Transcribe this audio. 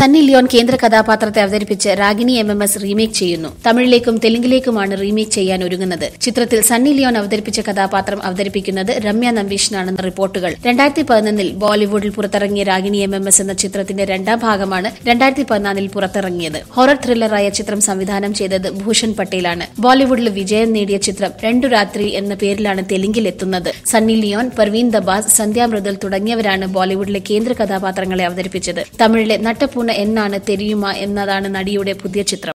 Sunny Leon കേന്ദ്ര കഥാപാത്രത്തെ അവതരിപ്പിച്ച് Ragini M M S remake ചെയ്യുന്നു തമിഴിലേക്കും തെലുങ്കിലേക്കുമാണ് റീമേക്ക് ചെയ്യാൻ ഒരുങ്ങുന്നത് ചിത്രത്തിൽ സണ്ണി ലിയോൺ അവതരിപ്പിച്ച കഥാപാത്രം അവതരിപ്പിക്കുന്നത് രമ്യ നമ്പീഷിനാണെന്ന് റിപ്പോർട്ടുകൾ രണ്ടായിരത്തി പതിനൊന്നിൽ ബോളിവുഡിൽ പുറത്തിറങ്ങിയ രാഗിണി എം എം എസ് എന്ന ചിത്രത്തിന്റെ രണ്ടാം ഭാഗമാണ് രണ്ടായിരത്തി പതിനാലിൽ പുറത്തിറങ്ങിയത് ഹൊറർ ത്രില്ലറായ ചിത്രം സംവിധാനം ചെയ്തത് ഭൂഷൺ പട്ടേലാണ് ബോളിവുഡിൽ വിജയം നേടിയ ചിത്രം രണ്ടു രാത്രി എന്ന പേരിലാണ് തെലുങ്കിൽ എത്തുന്നത് സണ്ണി ലിയോൺ പർവീൻ ദബാസ് സന്ധ്യ മൃദുൽ തുടങ്ങിയവരാണ് ബോളിവുഡിലെ കേന്ദ്ര കഥാപാത്രങ്ങളെ അവതരിപ്പിച്ചത് തമിഴിലെ നട്ടപ്പൂണ എന്നാണ് തെരിയുമ എന്നതാണ് നടിയുടെ പുതിയ ചിത്രം